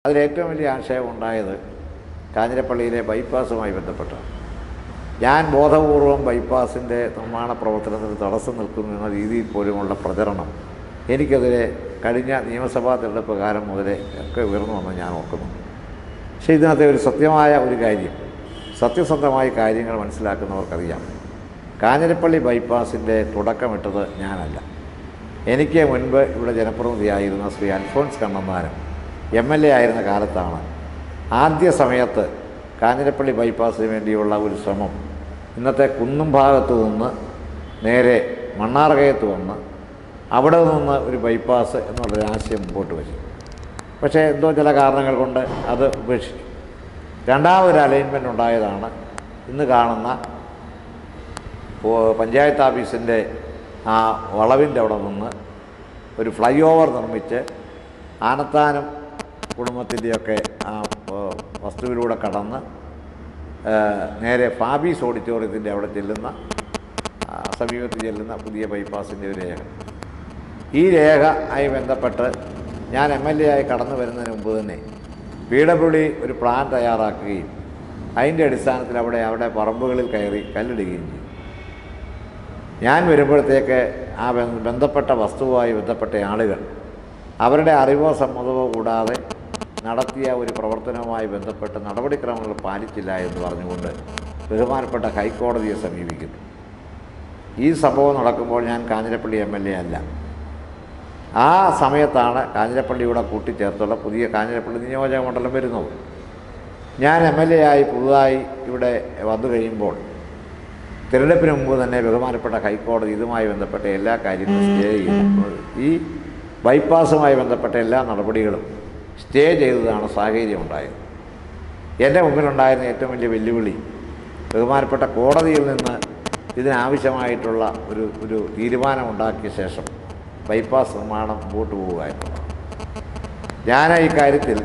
അതിലേറ്റവും വലിയ ആക്ഷേപം ഉണ്ടായത് കാഞ്ഞിരപ്പള്ളിയിലെ ബൈപ്പാസുമായി ബന്ധപ്പെട്ടാണ് ഞാൻ ബോധപൂർവം ബൈപ്പാസിൻ്റെ നിർമ്മാണ പ്രവർത്തനത്തിന് തടസ്സം നിൽക്കുന്നു എന്ന രീതിയിൽ പോലുമുള്ള പ്രചരണം എനിക്കെതിരെ കഴിഞ്ഞ നിയമസഭാ തെരഞ്ഞെടുപ്പ് കാലം മുതലേ ഒക്കെ ഉയർന്നു വന്ന് ഞാൻ ഓർക്കുന്നു പക്ഷേ ഇതിനകത്തെ ഒരു സത്യമായ ഒരു കാര്യം സത്യസന്ധമായ കാര്യങ്ങൾ മനസ്സിലാക്കുന്നവർക്കറിയാം കാഞ്ഞിരപ്പള്ളി ബൈപ്പാസിൻ്റെ തുടക്കമിട്ടത് ഞാനല്ല എനിക്ക് മുൻപ് ഇവിടെ ജനപ്രതിനിധിയായിരുന്ന Shri Alphons Kannanthanam M L A ആയിരുന്ന കാലത്താണ് ആദ്യ സമയത്ത് കാഞ്ഞിരപ്പള്ളി ബൈപ്പാസിന് വേണ്ടിയുള്ള ഒരു ശ്രമം ഇന്നത്തെ കുന്നും ഭാഗത്തു നിന്ന് നേരെ മണ്ണാർകയത്ത് വന്ന് അവിടെ നിന്ന് ഒരു ബൈപ്പാസ് എന്നുള്ളൊരു ആശയം മുമ്പോട്ട് വെച്ചു പക്ഷേ എന്തോ ചില കാരണങ്ങൾ കൊണ്ട് അത് ഉപേക്ഷിച്ചു രണ്ടാമതൊരു അലൈൻമെൻ്റ് ഉണ്ടായതാണ് ഇന്ന് കാണുന്ന പോ- പഞ്ചായത്ത് ഓഫീസിൻ്റെ ആ വളവിൻ്റെ അവിടെ നിന്ന് ഒരു ഫ്ലൈ ഓവർ നിർമ്മിച്ച് ആനത്താനം കുടുംബത്തിൻ്റെയൊക്കെ ആ ഏ, വസ്തുവിലൂടെ കടന്ന് ഏ, നേരെ ഫാബീസ് ഓഡിറ്റോറിയത്തിൻ്റെ അവിടെ ചെല്ലുന്ന ആ, സമീപത്ത് ചെല്ലുന്ന പുതിയ ബൈപ്പാസിൻ്റെ ഒരു രേഖ ഈ രേഖ ആയി ബന്ധപ്പെട്ട് ഞാൻ എം എൽ എ ആയി കടന്നു വരുന്നതിന് മുമ്പ് തന്നെ പി ഡബ്ല്യു ഡി ഒരു പ്ലാൻ തയ്യാറാക്കുകയും അതിൻ്റെ അടിസ്ഥാനത്തിൽ അവിടെ അവിടെ പറമ്പുകളിൽ കയറി കല്ലിടുകയും ചെയ്തു ഞാൻ വരുമ്പോഴത്തേക്ക് ആ ബന്ധ- ബന്ധപ്പെട്ട വസ്തുവുമായി ബന്ധപ്പെട്ട ആളുകൾ അവരുടെ അറിവോ സമ്മതമോ കൂടാതെ നടത്തിയ ഒരു പ്രവർത്തനവുമായി ബന്ധപ്പെട്ട് നടപടിക്രമങ്ങൾ പാലിച്ചില്ല എന്ന് പറഞ്ഞുകൊണ്ട് ബഹുമാനപ്പെട്ട ഹൈക്കോടതിയെ സമീപിക്കുന്നു ഈ സംഭവം നടക്കുമ്പോൾ ഞാൻ കാഞ്ഞിരപ്പള്ളി എം എൽ എ അല്ല ആ സമയത്താണ് കാഞ്ഞിരപ്പള്ളിയുടെ കൂട്ടിച്ചേർത്തുള്ള പുതിയ കാഞ്ഞിരപ്പള്ളി നിയോജക മണ്ഡലം വരുന്നത് ഞാൻ എം എൽ എ ആയി പുതുതായി ഇവിടെ വന്നു കഴിയുമ്പോൾ തിരഞ്ഞെടുപ്പിന് മുമ്പ് തന്നെ ബഹുമാനപ്പെട്ട ഹൈക്കോടതി ഇതുമായി ബന്ധപ്പെട്ട എല്ലാ കാര്യങ്ങളും സ്റ്റേ ചെയ്തു ഈ ബൈപ്പാസുമായി ബന്ധപ്പെട്ട എല്ലാ നടപടികളും സ്റ്റേ ചെയ്തതാണ് സാഹചര്യം ഉണ്ടായത് എൻ്റെ മുമ്പിലുണ്ടായിരുന്ന ഏറ്റവും വലിയ വെല്ലുവിളി ബഹുമാനപ്പെട്ട കോടതിയിൽ നിന്ന് ഇതിനാവശ്യമായിട്ടുള്ള ഒരു ഒരു തീരുമാനമുണ്ടാക്കിയ ശേഷം ബൈപ്പാസ് നിർമ്മാണം മുമ്പോട്ട് പോവുക എന്നുള്ളതാണ് ഞാൻ ഈ കാര്യത്തിൽ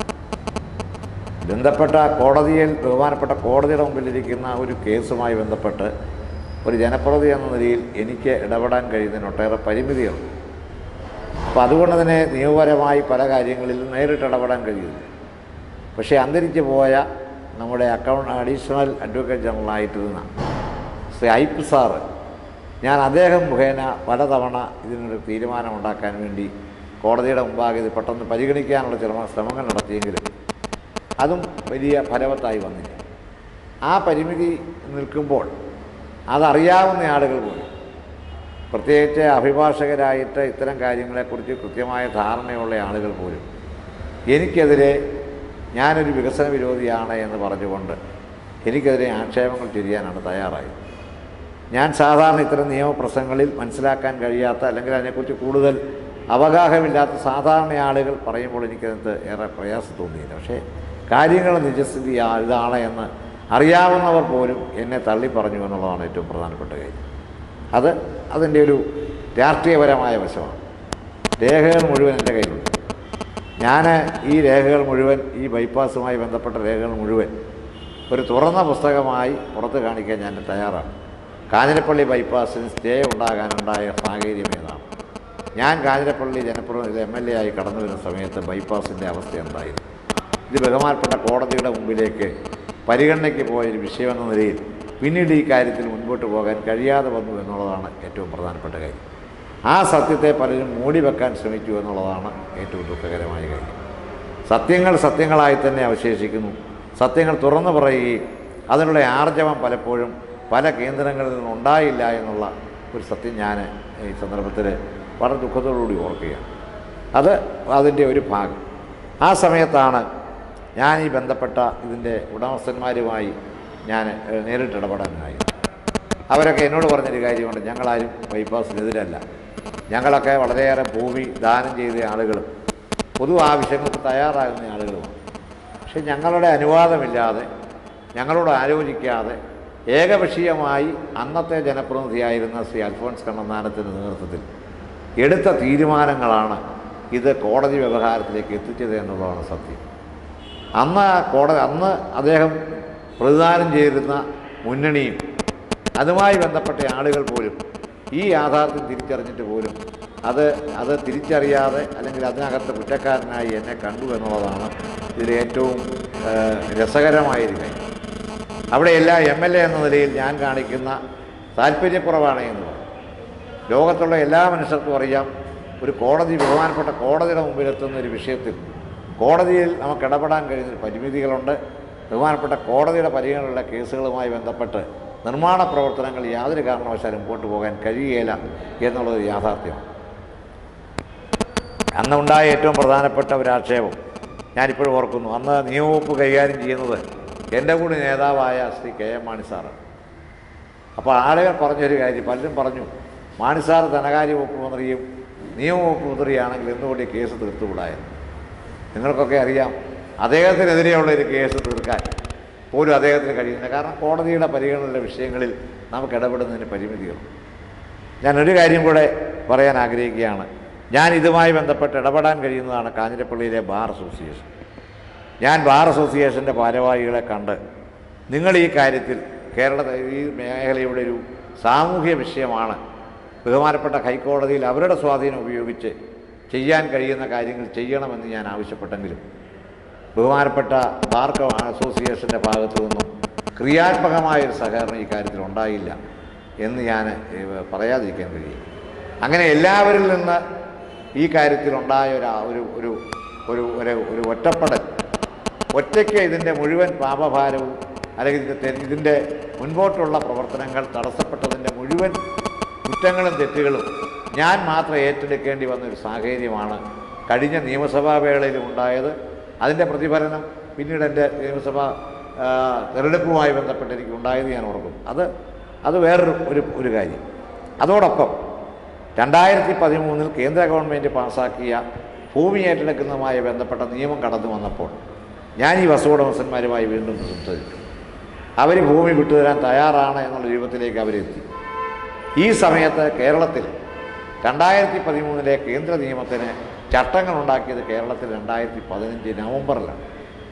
ബന്ധപ്പെട്ട കോടതിയിൽ ബഹുമാനപ്പെട്ട കോടതിയുടെ മുമ്പിലിരിക്കുന്ന ഒരു കേസുമായി ബന്ധപ്പെട്ട് ഒരു ജനപ്രതി എന്ന നിലയിൽ എനിക്ക് ഇടപെടാൻ കഴിയുന്നതിന് ഒട്ടേറെ പരിമിതികളുണ്ട് അപ്പോൾ അതുകൊണ്ട് തന്നെ നിയമപരമായി പല കാര്യങ്ങളിലും നേരിട്ട് ഇടപെടാൻ കഴിയുന്നു പക്ഷേ അന്തരിച്ചു പോയ നമ്മുടെ അക്കൗണ്ട് അഡീഷണൽ അഡ്വക്കേറ്റ് ജനറലായിട്ടിരുന്ന ശ്രീ ഐപ്പ് സാറ് ഞാൻ അദ്ദേഹം മുഖേന പലതവണ ഇതിനൊരു തീരുമാനമുണ്ടാക്കാൻ വേണ്ടി കോടതിയുടെ മുമ്പാകെ ഇത് പെട്ടെന്ന് പരിഗണിക്കാനുള്ള ചില ശ്രമങ്ങൾ നടത്തിയെങ്കിലും അതും വലിയ ഫലവത്തായി വന്നില്ല ആ പരിമിതി നിൽക്കുമ്പോൾ അതറിയാവുന്ന ആളുകൾ പോലും പ്രത്യേകിച്ച് അഭിഭാഷകരായിട്ട് ഇത്തരം കാര്യങ്ങളെക്കുറിച്ച് കൃത്യമായ ധാരണയുള്ള ആളുകൾ പോലും എനിക്കെതിരെ ഞാനൊരു വികസന വിരോധിയാണ് എന്ന് പറഞ്ഞുകൊണ്ട് എനിക്കെതിരെ ആക്ഷേപങ്ങൾ ചൊരിയാനാണ് തയ്യാറായത് ഞാൻ സാധാരണ ഇത്തരം നിയമപ്രശ്നങ്ങളിൽ മനസ്സിലാക്കാൻ കഴിയാത്ത അല്ലെങ്കിൽ അതിനെക്കുറിച്ച് കൂടുതൽ അവഗാഹമില്ലാത്ത സാധാരണ ആളുകൾ പറയുമ്പോൾ എനിക്കതിനകത്ത് ഏറെ പ്രയാസം തോന്നിയില്ല പക്ഷേ കാര്യങ്ങൾ നിജസ്ഥിതി ആ- ഇതാണ് എന്ന് അറിയാവുന്നവർ പോലും എന്നെ തള്ളി പറഞ്ഞു എന്നുള്ളതാണ് ഏറ്റവും പ്രധാനപ്പെട്ട കാര്യം അത് അതിൻ്റെ ഒരു രാഷ്ട്രീയപരമായ വശമാണ് രേഖകൾ മുഴുവൻ എൻ്റെ കയ്യിലുണ്ട് ഞാൻ ഈ രേഖകൾ മുഴുവൻ ഈ ബൈപ്പാസുമായി ബന്ധപ്പെട്ട രേഖകൾ മുഴുവൻ ഒരു തുറന്ന പുസ്തകമായി പുറത്ത് കാണിക്കാൻ ഞാൻ തയ്യാറാണ് കാഞ്ഞിരപ്പള്ളി ബൈപ്പാസിന് സ്റ്റേ ഉണ്ടാകാനുണ്ടായ സാഹചര്യം ഏതാണ് ഞാൻ കാഞ്ഞിരപ്പള്ളി ജനപ്രതിനിധി എം എൽ എ ആയി കടന്നു വരുന്ന സമയത്ത് ബൈപ്പാസിൻ്റെ അവസ്ഥ എന്തായിരുന്നു ഇത് ബഹുമാനപ്പെട്ട കോടതിയുടെ മുമ്പിലേക്ക് പരിഗണനയ്ക്ക് പോയൊരു വിഷയമെന്ന നിലയിൽ പിന്നീട് ഈ കാര്യത്തിൽ മുൻപോട്ട് പോകാൻ കഴിയാതെ വന്നു എന്നുള്ളതാണ് ഏറ്റവും പ്രധാനപ്പെട്ട കാര്യം ആ സത്യത്തെ പലരും മൂടി വെക്കാൻ ശ്രമിച്ചു എന്നുള്ളതാണ് ഏറ്റവും ദുഃഖകരമായ കാര്യം സത്യങ്ങൾ സത്യങ്ങളായി തന്നെ അവശേഷിക്കുന്നു സത്യങ്ങൾ തുറന്നു പറയുകയും അതിനുള്ള ആർജവം പലപ്പോഴും പല കേന്ദ്രങ്ങളിൽ നിന്നും ഉണ്ടായില്ല എന്നുള്ള ഒരു സത്യം ഞാൻ ഈ സന്ദർഭത്തിൽ വളരെ ദുഃഖത്തോടുകൂടി ഓർക്കുകയാണ് അത് അതിൻ്റെ ഒരു ഭാഗം ആ സമയത്താണ് ഞാൻ ഈ ബന്ധപ്പെട്ട ഇതിൻ്റെ ഉടമസ്ഥന്മാരുമായി ഞാൻ ഏഹ്, നേരിട്ട് ഇടപെടാനായി അവരൊക്കെ എന്നോട് പറഞ്ഞൊരു കാര്യമുണ്ട് ഞങ്ങളാരും ബൈപ്പാസിനെതിരല്ല ഞങ്ങളൊക്കെ വളരെയേറെ ഭൂമി ദാനം ചെയ്ത ആളുകളും പൊതു ആവശ്യങ്ങൾക്ക് തയ്യാറാകുന്ന ആളുകളുമാണ് പക്ഷെ ഞങ്ങളുടെ അനുവാദമില്ലാതെ ഞങ്ങളോട് ആലോചിക്കാതെ ഏകപക്ഷീയമായി അന്നത്തെ ജനപ്രതിനിധിയായിരുന്ന ശ്രീ അൽഫോൺസ് കണ്ണന്താനത്തിൻ്റെ നേതൃത്വത്തിൽ എടുത്ത തീരുമാനങ്ങളാണ് ഇത് കോടതി വ്യവഹാരത്തിലേക്ക് എത്തിച്ചത് എന്നുള്ളതാണ് സത്യം അന്ന് ആ കോടതി അന്ന് അദ്ദേഹം പ്രതിദാനം ചെയ്തിരുന്ന മുന്നണിയും അതുമായി ബന്ധപ്പെട്ട ആളുകൾ പോലും ഈ യാഥാർത്ഥ്യം തിരിച്ചറിഞ്ഞിട്ട് പോലും അത് അത് തിരിച്ചറിയാതെ അല്ലെങ്കിൽ അതിനകത്ത് കുറ്റക്കാരനായി എന്നെ കണ്ടു എന്നുള്ളതാണ് ഇതിൽ ഏറ്റവും ഏഹ്, രസകരമായൊരു കാര്യം അവിടെയെല്ലാം എം എൽ എ എന്ന നിലയിൽ ഞാൻ കാണിക്കുന്ന താല്പര്യക്കുറവാണ് എന്ന് പറയും ലോകത്തുള്ള എല്ലാ മനുഷ്യർക്കും അറിയാം ഒരു കോടതി ബഹുമാനപ്പെട്ട കോടതിയുടെ മുമ്പിലെത്തുന്ന ഒരു വിഷയത്തിൽ കോടതിയിൽ നമുക്ക് ഇടപെടാൻ കഴിയുന്ന പരിമിതികളുണ്ട് ബഹുമാനപ്പെട്ട കോടതിയുടെ പരിഗണനയുള്ള കേസുകളുമായി ബന്ധപ്പെട്ട് നിർമ്മാണ പ്രവർത്തനങ്ങൾ യാതൊരു കാരണവശാലും മുമ്പോട്ട് പോകാൻ കഴിയുകയില്ല എന്നുള്ളത് യാഥാർത്ഥ്യമാണ് അന്നുണ്ടായ ഏറ്റവും പ്രധാനപ്പെട്ട ഒരു ആക്ഷേപം ഞാനിപ്പോഴും ഓർക്കുന്നു അന്ന് നിയമവകുപ്പ് കൈകാര്യം ചെയ്യുന്നത് എൻ്റെ കൂടി നേതാവായ ശ്രീ കെ എം മാണി സാറാണ് അപ്പോൾ ആളുകൾ പറഞ്ഞൊരു കാര്യം പലരും പറഞ്ഞു മാണി സാർ ധനകാര്യ വകുപ്പ് മന്ത്രിയും നിയമവകുപ്പ് മന്ത്രിയാണെങ്കിൽ എന്തുകൊണ്ട് ഈ കേസ് തീർത്തുകൂടായെന്ന് നിങ്ങൾക്കൊക്കെ അറിയാം അദ്ദേഹത്തിനെതിരെയുള്ള ഒരു കേസ് തീർക്കാൻ പോലും അദ്ദേഹത്തിന് കഴിയുന്നില്ല കാരണം കോടതിയുടെ പരിഗണനയിലെ വിഷയങ്ങളിൽ നമുക്ക് ഇടപെടുന്നതിന് പരിമിതികളുണ്ട് ഞാൻ ഒരു കാര്യം കൂടെ പറയാൻ ആഗ്രഹിക്കുകയാണ് ഞാൻ ഇതുമായി ബന്ധപ്പെട്ട് ഇടപെടാൻ കഴിയുന്നതാണ് കാഞ്ഞിരപ്പള്ളിയിലെ ബാർ അസോസിയേഷൻ ഞാൻ ബാർ അസോസിയേഷൻ്റെ ഭാരവാഹികളെ കണ്ട് നിങ്ങൾ ഈ കാര്യത്തിൽ കേരള ഈ മേഖലയുടെ ഒരു സാമൂഹ്യ വിഷയമാണ് ബഹുമാനപ്പെട്ട ഹൈക്കോടതിയിൽ അവരുടെ സ്വാധീനം ഉപയോഗിച്ച് ചെയ്യാൻ കഴിയുന്ന കാര്യങ്ങൾ ചെയ്യണമെന്ന് ഞാൻ ആവശ്യപ്പെട്ടെങ്കിലും ബഹുമാനപ്പെട്ട ബാർ കൗ- അസോസിയേഷൻ്റെ ഭാഗത്തു നിന്നും ക്രിയാത്മകമായൊരു സഹകരണം ഈ കാര്യത്തിൽ ഉണ്ടായില്ല എന്ന് ഞാൻ ഏഹ്, പറയാതിരിക്കാൻ കഴിയും അങ്ങനെ എല്ലാവരിൽ നിന്ന് ഈ കാര്യത്തിലുണ്ടായ ഒരു ആ- ഒരു ഒരു ഒരു ഒരു ഒരു ഒറ്റപ്പെടൽ ഒറ്റയ്ക്ക് ഇതിൻ്റെ മുഴുവൻ പാപഭാരവും അല്ലെങ്കിൽ ഇതിൻ്റെ തെ- ഇതിൻ്റെ മുൻപോട്ടുള്ള പ്രവർത്തനങ്ങൾ തടസ്സപ്പെട്ടതിൻ്റെ മുഴുവൻ കുറ്റങ്ങളും തെറ്റുകളും ഞാൻ മാത്രം ഏറ്റെടുക്കേണ്ടി വന്ന ഒരു സാഹചര്യമാണ് കഴിഞ്ഞ നിയമസഭാ വേളയിലും ഉണ്ടായത് അതിൻ്റെ പ്രതിഫലനം പിന്നീട് എൻ്റെ നിയമസഭാ ആ, തെരഞ്ഞെടുപ്പുമായി ബന്ധപ്പെട്ട് എനിക്ക് ഉണ്ടായത് ഞാൻ ഓർക്കും അത് അത് വേറൊരു ഒരു ഒരു കാര്യം അതോടൊപ്പം രണ്ടായിരത്തി പതിമൂന്നിൽ കേന്ദ്ര ഗവൺമെൻറ് പാസ്സാക്കിയ ഭൂമി ഏറ്റെടുക്കുന്നതുമായി ബന്ധപ്പെട്ട നിയമം കടന്നു വന്നപ്പോൾ ഞാൻ ഈ വസ്തുടമസ്ഥന്മാരുമായി വീണ്ടും സംസാരിച്ചു അവർ ഭൂമി വിട്ടുതരാൻ തയ്യാറാണ് എന്നുള്ള രൂപത്തിലേക്ക് അവരെത്തി ഈ സമയത്ത് കേരളത്തിൽ രണ്ടായിരത്തി പതിമൂന്നിലെ കേന്ദ്ര നിയമത്തിന് ചട്ടങ്ങൾ ഉണ്ടാക്കിയത് കേരളത്തിൽ രണ്ടായിരത്തി പതിനഞ്ച് നവംബറിലാണ്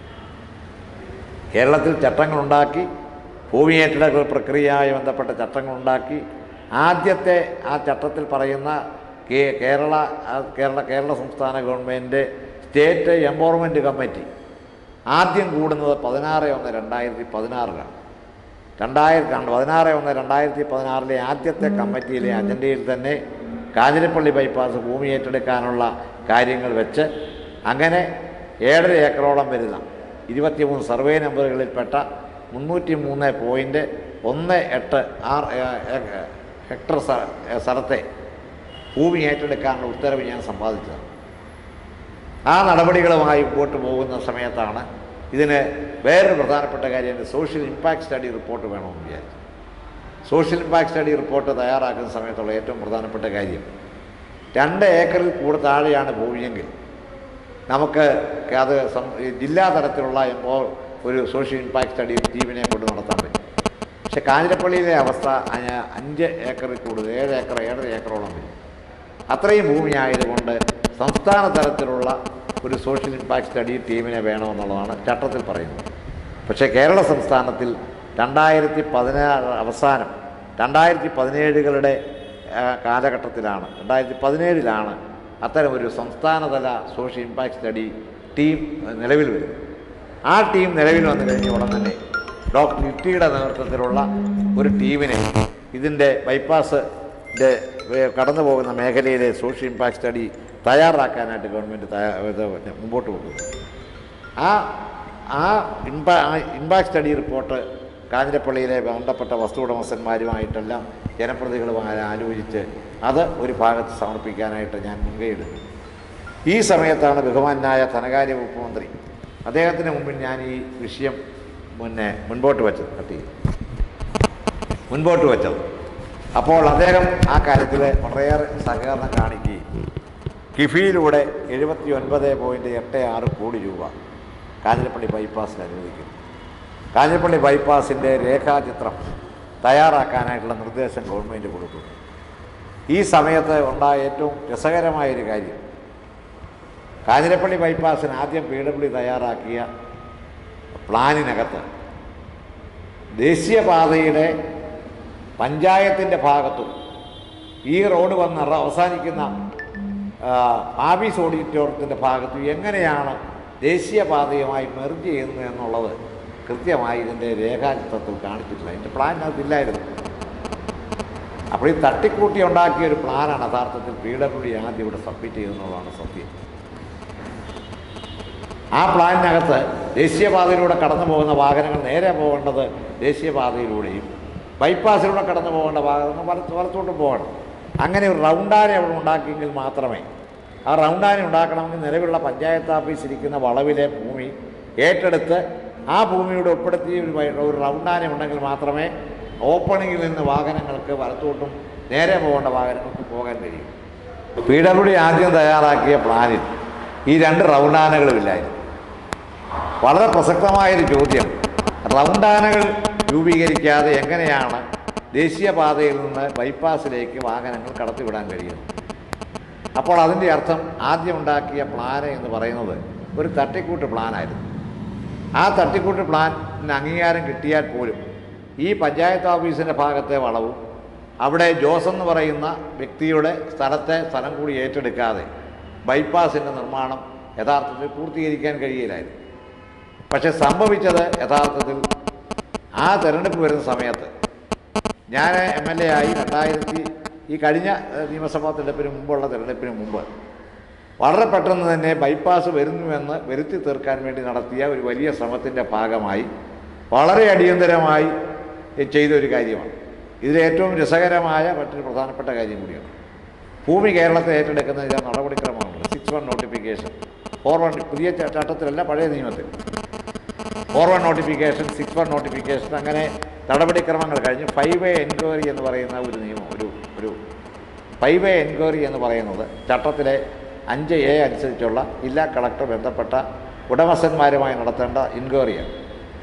കേരളത്തിൽ ചട്ടങ്ങളുണ്ടാക്കി ഭൂമി ഏറ്റെടുക്കൽ പ്രക്രിയയുമായി ബന്ധപ്പെട്ട ചട്ടങ്ങളുണ്ടാക്കി ആദ്യത്തെ ആ ചട്ടത്തിൽ പറയുന്ന കേ- കേരള ആ കേരള കേരള സംസ്ഥാന ഗവൺമെൻറ് സ്റ്റേറ്റ് എംപവർമെൻറ്റ് കമ്മിറ്റി ആദ്യം കൂടുന്നത് പതിനാറ് ഒന്ന് രണ്ടായിരത്തി പതിനാറിലാണ് രണ്ടായിരത്തി രണ്ട് പതിനാറ് ഒന്ന് രണ്ടായിരത്തി പതിനാറിലെ ആദ്യത്തെ കമ്മിറ്റിയിലെ അജണ്ടയിൽ തന്നെ കാഞ്ഞിരപ്പള്ളി ബൈപ്പാസ് ഭൂമി ഏറ്റെടുക്കാനുള്ള കാര്യങ്ങൾ വെച്ച് അങ്ങനെ ഏഴര ഏക്കറോളം വരുന്ന ഇരുപത്തിമൂന്ന് സർവേ നമ്പറുകളിൽപ്പെട്ട മുന്നൂറ്റി മൂന്ന് പോയിൻറ്റ് ഒന്ന് എട്ട് ആറ് ഏ- ഏ- ഹെക്ടർ സ്ഥ- ഏ, സ്ഥലത്തെ ഭൂമി ഏറ്റെടുക്കാനുള്ള ഉത്തരവ് ഞാൻ സമ്പാദിച്ചതാണ് ആ നടപടികളുമായി മുമ്പോട്ട് പോകുന്ന സമയത്താണ് ഇതിന് വേറൊരു പ്രധാനപ്പെട്ട കാര്യം സോഷ്യൽ ഇമ്പാക്ട് സ്റ്റഡി റിപ്പോർട്ട് വേണമെന്ന് വിചാരിച്ചു സോഷ്യൽ ഇമ്പാക്ട് സ്റ്റഡി റിപ്പോർട്ട് തയ്യാറാക്കുന്ന സമയത്തുള്ള ഏറ്റവും പ്രധാനപ്പെട്ട കാര്യം രണ്ട് ഏക്കറിൽ കൂടുതൽ താഴെയാണ് ഭൂമിയെങ്കിൽ നമുക്ക് അത് സം- ഈ ജില്ലാ തലത്തിലുള്ള എമ്പോൾ ഒരു സോഷ്യൽ ഇമ്പാക്ട് സ്റ്റഡി ടീമിനെ കൊണ്ട് നടത്താൻ പറ്റും പക്ഷെ കാഞ്ഞിരപ്പള്ളിയിലെ അവസ്ഥ അഞ്ഞ- അഞ്ച് ഏക്കറിൽ കൂടുതൽ ഏഴ് ഏക്കർ ഏഴര ഏക്കറോളം വരും അത്രയും ഭൂമി ആയതുകൊണ്ട് സംസ്ഥാന തലത്തിലുള്ള ഒരു സോഷ്യൽ ഇമ്പാക്ട് സ്റ്റഡി ടീമിനെ വേണമെന്നുള്ളതാണ് ചട്ടത്തിൽ പറയുന്നത് പക്ഷേ കേരള സംസ്ഥാനത്തിൽ രണ്ടായിരത്തി പതിനാറ് അവസാനം രണ്ടായിരത്തി പതിനേഴുകളുടെ ആ, കാലഘട്ടത്തിലാണ് രണ്ടായിരത്തി പതിനേഴിലാണ് അത്തരമൊരു സംസ്ഥാനതല സോഷ്യൽ ഇമ്പാക്ട് സ്റ്റഡി ടീം നിലവിൽ വരുന്നത് ആ ടീം നിലവിൽ വന്നു കഴിഞ്ഞ ഉടൻ തന്നെ ഡോക്ടർ ഇട്ടിയുടെ നേതൃത്വത്തിലുള്ള ഒരു ടീമിനെ ഇതിൻ്റെ ബൈപ്പാസിൻ്റെ കടന്നു പോകുന്ന മേഖലയിലെ സോഷ്യൽ ഇമ്പാക്ട് സ്റ്റഡി തയ്യാറാക്കാനായിട്ട് ഗവൺമെൻറ് തയ്യാ ഇത് മുമ്പോട്ട് പോകുന്നു ആ ആ ഇമ്പാ ആ ഇമ്പാക്ട് സ്റ്റഡി റിപ്പോർട്ട് കാഞ്ഞിരപ്പള്ളിയിലെ ബന്ധപ്പെട്ട വസ്തു ഉടമസ്ഥന്മാരുമായിട്ടെല്ലാം ജനപ്രതിനിധികളുമായി ആലോചിച്ച് അത് ഒരു ഭാഗത്ത് സമർപ്പിക്കാനായിട്ട് ഞാൻ മുൻകൈയെടുത്തു ഈ സമയത്താണ് ബഹുമാനായ ധനകാര്യ വകുപ്പ് മന്ത്രി അദ്ദേഹത്തിന് മുമ്പിൽ ഞാൻ ഈ വിഷയം മുന്നേ മുൻപോട്ട് വെച്ചത് കട്ട് ചെയ്തു മുൻപോട്ട് വെച്ചത് അപ്പോൾ അദ്ദേഹം ആ കാര്യത്തിൽ വളരെയേറെ സഹകരണം കാണിക്കുകയും കിഫിയിലൂടെ എഴുപത്തി ഒൻപത് പോയിൻറ്റ് എട്ട് ആറ് കോടി രൂപ കാഞ്ഞിരപ്പള്ളി ബൈപ്പാസിന് അനുവദിക്കുന്നു കാഞ്ഞിരപ്പള്ളി ബൈപ്പാസിൻ്റെ രേഖാചിത്രം തയ്യാറാക്കാനായിട്ടുള്ള നിർദ്ദേശം ഗവൺമെൻറ് കൊടുക്കുന്നു ഈ സമയത്ത് ഉണ്ടായ ഏറ്റവും രസകരമായൊരു കാര്യം കാഞ്ഞിരപ്പള്ളി ബൈപ്പാസിന് ആദ്യം പി ഡബ്ല്യു തയ്യാറാക്കിയ പ്ലാനിനകത്ത് ദേശീയപാതയുടെ പഞ്ചായത്തിൻ്റെ ഭാഗത്തും ഈ റോഡ് വന്ന് അറ- അവസാനിക്കുന്ന ആ, ആഫീസ് ഓഡിറ്റോറിയത്തിൻ്റെ ഭാഗത്ത് എങ്ങനെയാണ് ദേശീയപാതയുമായി മെർജ് ചെയ്യുന്നത് എന്നുള്ളത് കൃത്യമായി ഇതിൻ്റെ രേഖാചിത്രത്തിൽ കാണിച്ചിട്ടില്ല അതിൻ്റെ പ്ലാനിനകത്തില്ലായിരുന്നു അപ്പോൾ ഈ തട്ടിക്കൂട്ടി ഉണ്ടാക്കിയ ഒരു പ്ലാനാണ് യഥാർത്ഥത്തിൽ പി ഡബ്ല്യു ഡി ആദ്യം ഇവിടെ സബ്മിറ്റ് ചെയ്യുന്നതാണ് സത്യം ആ പ്ലാനിനകത്ത് ദേശീയപാതയിലൂടെ കടന്നു പോകുന്ന വാഹനങ്ങൾ നേരെ പോകേണ്ടത് ദേശീയപാതയിലൂടെയും ബൈപ്പാസിലൂടെ കടന്നു പോകേണ്ട വാഹനങ്ങൾ വലത്ത് വലത്തോട്ട് പോകണം അങ്ങനെ ഒരു റൗണ്ടാനെ അവിടെ ഉണ്ടാക്കിയെങ്കിൽ മാത്രമേ ആ റൗണ്ടാനെ ഉണ്ടാക്കണമെങ്കിൽ നിലവിലുള്ള പഞ്ചായത്ത് ഓഫീസ് ഇരിക്കുന്ന വളവിലെ ഭൂമി ഏറ്റെടുത്ത് ആ ഭൂമിയുടെ ഉൾപ്പെടുത്തി ഒരു വഴി- ഒരു റൗണ്ടാനെ ഉണ്ടെങ്കിൽ മാത്രമേ ഓപ്പണിങ്ങിൽ നിന്ന് വാഹനങ്ങൾക്ക് വലത്തോട്ടും നേരെ പോകേണ്ട വാഹനങ്ങൾക്ക് പോകാൻ കഴിയും പി ഡബ്ല്യു ഡി ആദ്യം തയ്യാറാക്കിയ പ്ലാനിൽ ഈ രണ്ട് റൗണ്ടാനകളുമില്ലായിരുന്നു വളരെ പ്രസക്തമായൊരു ചോദ്യം റൗണ്ടാനകൾ രൂപീകരിക്കാതെ എങ്ങനെയാണ് ദേശീയപാതയിൽ നിന്ന് ബൈപ്പാസിലേക്ക് വാഹനങ്ങൾ കടത്തിവിടാൻ കഴിയുന്നത് അപ്പോൾ അതിൻ്റെ അർത്ഥം ആദ്യം ഉണ്ടാക്കിയ പ്ലാന് എന്ന് പറയുന്നത് ഒരു തട്ടിക്കൂട്ട് പ്ലാനായിരുന്നു ആ തട്ടിക്കൂട്ട് പ്ലാനിന് അംഗീകാരം കിട്ടിയാൽ പോലും ഈ പഞ്ചായത്ത് ഓഫീസിൻ്റെ ഭാഗത്തെ വളവും അവിടെ ജോസ് എന്ന് പറയുന്ന വ്യക്തിയുടെ സ്ഥലത്തെ സ്ഥലം കൂടി ഏറ്റെടുക്കാതെ ബൈപ്പാസിൻ്റെ നിർമ്മാണം യഥാർത്ഥത്തിൽ പൂർത്തീകരിക്കാൻ കഴിയില്ലായിരുന്നു പക്ഷെ സംഭവിച്ചത് യഥാർത്ഥത്തിൽ ആ തെരഞ്ഞെടുപ്പ് വരുന്ന സമയത്ത് ഞാൻ എം എൽ എ ആയി രണ്ടായിരത്തി ഈ കഴിഞ്ഞ ഏഹ്, നിയമസഭാ തെരഞ്ഞെടുപ്പിന് മുമ്പുള്ള തെരഞ്ഞെടുപ്പിന് മുമ്പ് വളരെ പെട്ടെന്ന് തന്നെ ബൈപ്പാസ് വരുന്നുവെന്ന് വരുത്തി തീർക്കാൻ വേണ്ടി നടത്തിയ ഒരു വലിയ ശ്രമത്തിൻ്റെ ഭാഗമായി വളരെ അടിയന്തരമായി ചെയ്ത ഒരു കാര്യമാണ് ഇതിൽ ഏറ്റവും രസകരമായ മറ്റൊരു പ്രധാനപ്പെട്ട കാര്യം കൂടിയാണ് ഭൂമി കേരളത്തെ ഏറ്റെടുക്കുന്ന ചില നടപടിക്രമമുണ്ട് six one notification four one പുതിയ ച- ചട്ടത്തിലല്ല പഴയ നിയമത്തിൽ four one notification six one notification അങ്ങനെ നടപടിക്രമങ്ങൾ കഴിഞ്ഞ് ഫൈവ് എ എൻക്വയറി എന്ന് പറയുന്ന ഒരു നിയമം ഒരു ഒരു ഫൈവ് എ എൻക്വയറി എന്ന് പറയുന്നത് ചട്ടത്തിലെ അഞ്ച് എ അനുസരിച്ചുള്ള ജില്ലാ കളക്ടർ ബന്ധപ്പെട്ട ഉടമസ്ഥന്മാരുമായി നടത്തേണ്ട എൻക്വയറിയാണ്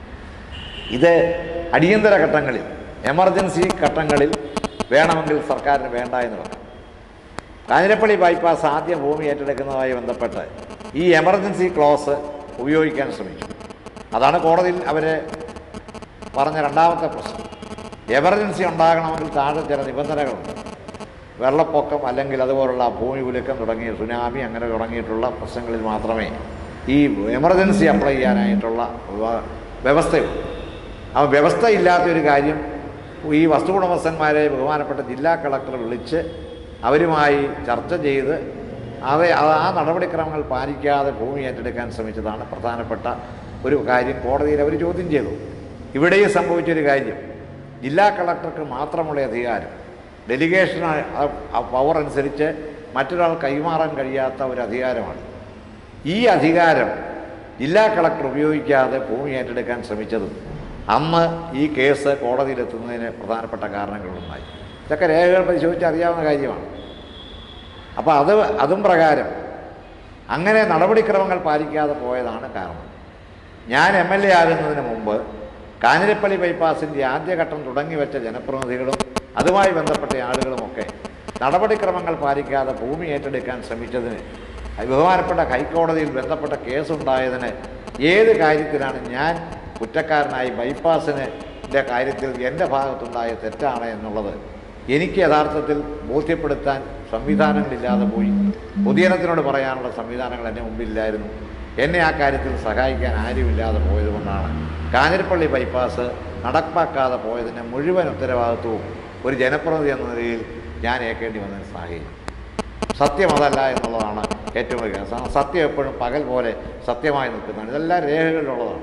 ഇത് അടിയന്തര ഘട്ടങ്ങളിൽ എമർജൻസി ഘട്ടങ്ങളിൽ വേണമെങ്കിൽ സർക്കാരിന് വേണ്ട എന്ന് പറഞ്ഞു കാഞ്ഞിരപ്പള്ളി ബൈപ്പാസ് ആദ്യം ഭൂമി ഏറ്റെടുക്കുന്നതുമായി ബന്ധപ്പെട്ട് ഈ എമർജൻസി ക്ലോസ് ഉപയോഗിക്കാൻ ശ്രമിച്ചു അതാണ് കോടതിയിൽ അവർ പറഞ്ഞ രണ്ടാമത്തെ പ്രശ്നം എമർജൻസി ഉണ്ടാകണമെങ്കിൽ താഴെ ചില നിബന്ധനകളുണ്ട് വെള്ളപ്പൊക്കം അല്ലെങ്കിൽ അതുപോലുള്ള ഭൂമി കുലുക്കം തുടങ്ങിയ സുനാമി അങ്ങനെ തുടങ്ങിയിട്ടുള്ള പ്രശ്നങ്ങളിൽ മാത്രമേ ഈ എമർജൻസി അപ്ലൈ ചെയ്യാനായിട്ടുള്ള വ- വ്യവസ്ഥയുള്ളൂ ആ വ്യവസ്ഥ ഇല്ലാത്തൊരു കാര്യം ഈ വസ്തു ഉടമസ്ഥന്മാരെ ബഹുമാനപ്പെട്ട ജില്ലാ കളക്ടർ വിളിച്ച് അവരുമായി ചർച്ച ചെയ്ത് അത് ആ നടപടിക്രമങ്ങൾ പാലിക്കാതെ ഭൂമി ഏറ്റെടുക്കാൻ ശ്രമിച്ചതാണ് പ്രധാനപ്പെട്ട ഒരു കാര്യം കോടതിയിൽ അവർ ചോദ്യം ചെയ്തു ഇവിടെയും സംഭവിച്ചൊരു കാര്യം ജില്ലാ കളക്ടർക്ക് മാത്രമുള്ള അധികാരം ഡെലിഗേഷൻ പവർ അനുസരിച്ച് മറ്റൊരാൾ കൈമാറാൻ കഴിയാത്ത ഒരു അധികാരമാണ് ഈ അധികാരം ജില്ലാ കളക്ടർ ഉപയോഗിക്കാതെ ഭൂമി ഏറ്റെടുക്കാൻ ശ്രമിച്ചതും അന്ന് ഈ കേസ് കോടതിയിലെത്തുന്നതിന് പ്രധാനപ്പെട്ട കാരണങ്ങളുണ്ടായി ഇതൊക്കെ രേഖകൾ പരിശോധിച്ച് അറിയാവുന്ന കാര്യമാണ് അപ്പോൾ അത് അതും പ്രകാരം അങ്ങനെ നടപടിക്രമങ്ങൾ പാലിക്കാതെ പോയതാണ് കാരണം ഞാൻ എം എൽ എ ആകുന്നതിന് മുമ്പ് കാഞ്ഞിരപ്പള്ളി ബൈപ്പാസിൻ്റെ ആദ്യഘട്ടം തുടങ്ങി വെച്ച ജനപ്രതിനിധികളും അതുമായി ബന്ധപ്പെട്ട ആളുകളുമൊക്കെ നടപടിക്രമങ്ങൾ പാലിക്കാതെ ഭൂമി ഏറ്റെടുക്കാൻ ശ്രമിച്ചതിന് ബഹുമാനപ്പെട്ട ഹൈക്കോടതിയിൽ ബന്ധപ്പെട്ട കേസുണ്ടായതിന് ഏത് കാര്യത്തിലാണ് ഞാൻ കുറ്റക്കാരനായി ബൈപ്പാസിന് ൻ്റെ കാര്യത്തിൽ എൻ്റെ ഭാഗത്തുണ്ടായ തെറ്റാണ് എന്നുള്ളത് എനിക്ക് യഥാർത്ഥത്തിൽ ബോധ്യപ്പെടുത്താൻ സംവിധാനങ്ങളില്ലാതെ പോയി പൊതുജനത്തിനോട് പറയാനുള്ള സംവിധാനങ്ങൾ എൻ്റെ മുമ്പിലില്ലായിരുന്നു എന്നെ ആ കാര്യത്തിൽ സഹായിക്കാൻ ആരുമില്ലാതെ പോയതുകൊണ്ടാണ് കാഞ്ഞിരപ്പള്ളി ബൈപ്പാസ് നടപ്പാക്കാതെ പോയതിൻ്റെ മുഴുവൻ ഉത്തരവാദിത്വവും ഒരു ജനപ്രതിനിധി എന്ന നിലയിൽ ഞാൻ ഏൽക്കേണ്ടി വന്ന ഒരു സാഹചര്യം സത്യം അതല്ല എന്നുള്ളതാണ് ഏറ്റവും വലിയ കാര്യം. സത്യം എപ്പോഴും പകൽ പോലെ സത്യമായി നിൽക്കുന്നതാണ് ഇതെല്ലാം രേഖകളിലുള്ളതാണ്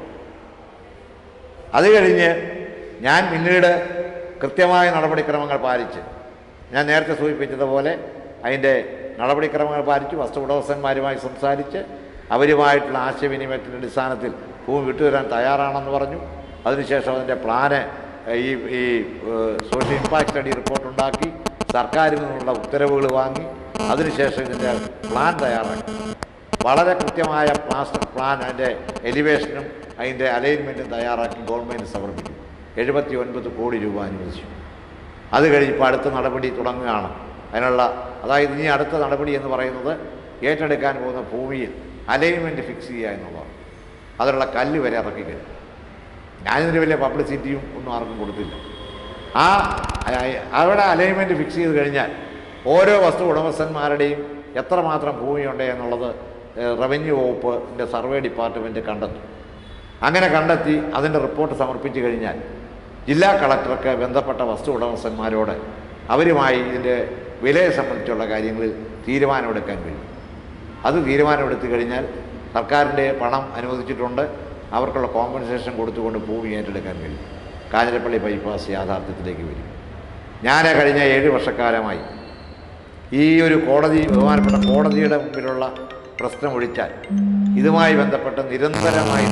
അത് കഴിഞ്ഞ് ഞാൻ പിന്നീട് കൃത്യമായ നടപടിക്രമങ്ങൾ പാലിച്ച് ഞാൻ നേരത്തെ സൂചിപ്പിച്ചതുപോലെ അതിൻ്റെ നടപടിക്രമങ്ങൾ പാലിച്ച് വസ്തു ഉടമസ്ഥന്മാരുമായി സംസാരിച്ച് അവരുമായിട്ടുള്ള ആശയവിനിമയത്തിൻ്റെ അടിസ്ഥാനത്തിൽ ഭൂമി വിട്ടുതരാൻ തയ്യാറാണെന്ന് പറഞ്ഞു അതിനുശേഷം അതിൻ്റെ പ്ലാന് ഈ ഈ ഏഹ്, സോഷ്യൽ ഇമ്പാക്ട് സ്റ്റഡി റിപ്പോർട്ട് ഉണ്ടാക്കി സർക്കാരിൽ നിന്നുള്ള ഉത്തരവുകൾ വാങ്ങി അതിനുശേഷം ഇതിൻ്റെ പ്ലാൻ തയ്യാറാക്കി വളരെ കൃത്യമായ മാസ്റ്റർ പ്ലാൻ അതിൻ്റെ എലിവേഷനും അതിൻ്റെ അലൈൻമെൻറ്റും തയ്യാറാക്കി ഗവൺമെൻറ് സമർപ്പിച്ചു എഴുപത്തി ഒൻപത് കോടി രൂപ അനുവദിച്ചു അത് കഴിഞ്ഞപ്പോൾ അടുത്ത നടപടി തുടങ്ങുകയാണ് അതിനുള്ള അതായത് ഇനി അടുത്ത നടപടി എന്ന് പറയുന്നത് ഏറ്റെടുക്കാൻ പോകുന്ന ഭൂമിയിൽ അലൈൻമെൻറ്റ് ഫിക്സ് ചെയ്യുക എന്നുള്ളതാണ് അതിനുള്ള കല്ല് വരെ ഇറക്കി കഴിഞ്ഞു ഞാനിതിന് വലിയ പബ്ലിസിറ്റിയും ഒന്നും ആർക്കും കൊടുത്തില്ല ആ ആ- അവിടെ അലൈൻമെൻറ്റ് ഫിക്സ് ചെയ്ത് കഴിഞ്ഞാൽ ഓരോ വസ്തു ഉടമസ്ഥന്മാരുടെയും എത്രമാത്രം ഭൂമിയുണ്ട് എന്നുള്ളത് ഏഹ്, റവന്യൂ വകുപ്പിൻ്റെ സർവേ ഡിപ്പാർട്ട്മെൻറ്റ് കണ്ടെത്തും അങ്ങനെ കണ്ടെത്തി അതിൻ്റെ റിപ്പോർട്ട് സമർപ്പിച്ചു കഴിഞ്ഞാൽ ജില്ലാ കളക്ടർക്ക് ബന്ധപ്പെട്ട വസ്തു ഉടമസ്ഥന്മാരോട് അവരുമായി ഇതിൻ്റെ വിലയെ സംബന്ധിച്ചുള്ള കാര്യങ്ങളിൽ തീരുമാനമെടുക്കാൻ കഴിയും അത് തീരുമാനമെടുത്തു കഴിഞ്ഞാൽ സർക്കാരിൻ്റെ പണം അനുവദിച്ചിട്ടുണ്ട് അവർക്കുള്ള കോമ്പൻസേഷൻ കൊടുത്തുകൊണ്ട് ഭൂമി ഏറ്റെടുക്കാൻ കഴിയും കാഞ്ഞിരപ്പള്ളി ബൈപ്പാസ് യാഥാർത്ഥ്യത്തിലേക്ക് വരും ഞാൻ കഴിഞ്ഞ ഏഴ് വർഷക്കാലമായി ഈ ഒരു കോടതി ബഹുമാനപ്പെട്ട കോടതിയുടെ മുമ്പിലുള്ള പ്രശ്നം ഒഴിച്ചാൽ ഇതുമായി ബന്ധപ്പെട്ട് നിരന്തരമായി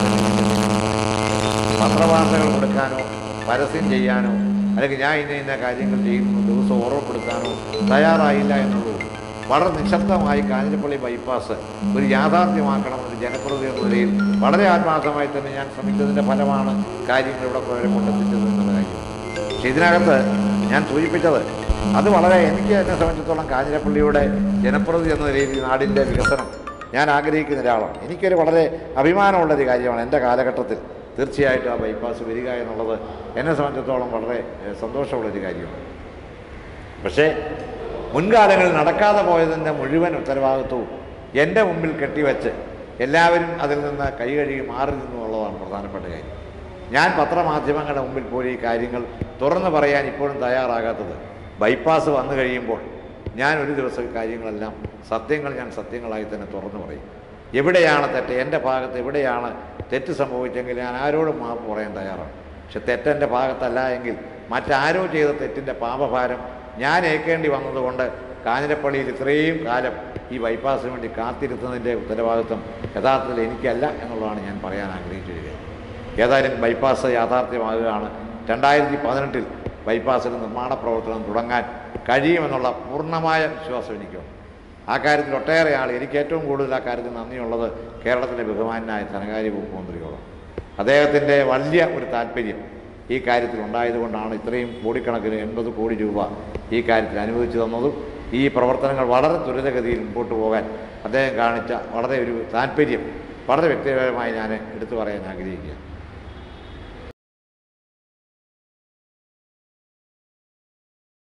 പത്രവാർത്തകൾ കൊടുക്കാനോ പരസ്യം ചെയ്യാനോ അല്ലെങ്കിൽ ഞാൻ ഇന്ന ഇന്ന കാര്യങ്ങൾ ചെയ്യുന്നു ദിവസം ഓർമ്മപ്പെടുത്താനോ തയ്യാറായില്ല എന്നുള്ളൂ വളരെ നിശബ്ദമായി കാഞ്ഞിരപ്പള്ളി ബൈപ്പാസ് ഒരു യാഥാർത്ഥ്യമാക്കണമെന്ന് ജനപ്രതിനിധി എന്ന നിലയിൽ വളരെ ആത്മാർത്ഥമായി തന്നെ ഞാൻ ശ്രമിച്ചതിൻ്റെ ഫലമാണ് കാര്യങ്ങൾ ഇവിടെ വരെ കൊണ്ടെത്തിച്ചത് എന്നുള്ള കാര്യം പക്ഷെ ഇതിനകത്ത് ഞാൻ സൂചിപ്പിച്ചത് അത് വളരെ എനിക്ക് എന്നെ സംബന്ധിച്ചിടത്തോളം കാഞ്ഞിരപ്പള്ളിയുടെ ജനപ്രതിനിധി എന്ന നിലയിൽ ഈ നാടിൻ്റെ വികസനം ഞാൻ ആഗ്രഹിക്കുന്ന ഒരാളാണ് എനിക്കൊരു വളരെ അഭിമാനമുള്ളൊരു കാര്യമാണ് എൻ്റെ കാലഘട്ടത്തിൽ തീർച്ചയായിട്ടും ആ ബൈപ്പാസ് വരിക എന്നുള്ളത് എന്നെ സംബന്ധിച്ചിടത്തോളം വളരെ ഏഹ്, സന്തോഷമുള്ളൊരു കാര്യമാണ് പക്ഷേ മുൻകാലങ്ങളിൽ നടക്കാതെ പോയതിൻ്റെ മുഴുവൻ ഉത്തരവാദിത്വവും എൻ്റെ മുമ്പിൽ കെട്ടിവെച്ച് എല്ലാവരും അതിൽ നിന്ന് കൈ കഴുകി മാറി നിന്നു എന്നുള്ളതാണ് പ്രധാനപ്പെട്ട കാര്യം ഞാൻ പത്രമാധ്യമങ്ങളുടെ മുമ്പിൽ പോയി ഈ കാര്യങ്ങൾ തുറന്നു പറയാൻ ഇപ്പോഴും തയ്യാറാകാത്തത് ബൈപ്പാസ് വന്നു കഴിയുമ്പോൾ ഞാൻ ഒരു ദിവസം ഈ കാര്യങ്ങളെല്ലാം സത്യങ്ങൾ ഞാൻ സത്യങ്ങളായി തന്നെ തുറന്നു പറയും എവിടെയാണ് തെറ്റ് എൻ്റെ ഭാഗത്ത് എവിടെയാണ് തെറ്റ് സംഭവിച്ചെങ്കിൽ ഞാൻ ആരോടും മാപ്പ് പറയാൻ തയ്യാറാണ് പക്ഷെ തെറ്റെൻ്റെ ഭാഗത്തല്ല എങ്കിൽ മറ്റാരോ ചെയ്ത തെറ്റിൻ്റെ പാപഭാരം ഞാൻ ഏൽക്കേണ്ടി വന്നതുകൊണ്ട് കാഞ്ഞിരപ്പള്ളിയിൽ ഇത്രയും കാലം ഈ ബൈപ്പാസിന് വേണ്ടി കാത്തിരുത്തുന്നതിൻ്റെ ഉത്തരവാദിത്വം യഥാർത്ഥത്തിൽ എനിക്കല്ല എന്നുള്ളതാണ് ഞാൻ പറയാൻ ആഗ്രഹിച്ചിരിക്കുന്നത് ഏതായാലും ബൈപ്പാസ് യാഥാർത്ഥ്യമാകുകയാണ് രണ്ടായിരത്തി പതിനെട്ടിൽ ബൈപ്പാസിന് നിർമ്മാണ പ്രവർത്തനം തുടങ്ങാൻ കഴിയുമെന്നുള്ള പൂർണ്ണമായ വിശ്വാസം എനിക്കുണ്ട് ആ കാര്യത്തിൽ ഒട്ടേറെ ആൾ എനിക്ക് ഏറ്റവും കൂടുതൽ ആ കാര്യത്തിൽ നന്ദിയുള്ളത് കേരളത്തിലെ ബഹുമാനായ ധനകാര്യ വകുപ്പ് മന്ത്രിയോടാണ് അദ്ദേഹത്തിൻ്റെ വലിയ ഒരു താല്പര്യം ഈ കാര്യത്തിൽ ഉണ്ടായതുകൊണ്ടാണ് ഇത്രയും കോടിക്കണക്കിന് എൺപത് കോടി രൂപ ഈ കാര്യത്തിൽ അനുവദിച്ചു തന്നതും ഈ പ്രവർത്തനങ്ങൾ വളരെ ത്വരിതഗതിയിൽ മുമ്പോട്ട് പോകാൻ അദ്ദേഹം കാണിച്ച വളരെ ഒരു താല്പര്യം വളരെ വ്യക്തിപരമായി ഞാൻ എടുത്തു പറയാൻ ആഗ്രഹിക്കുകയാണ്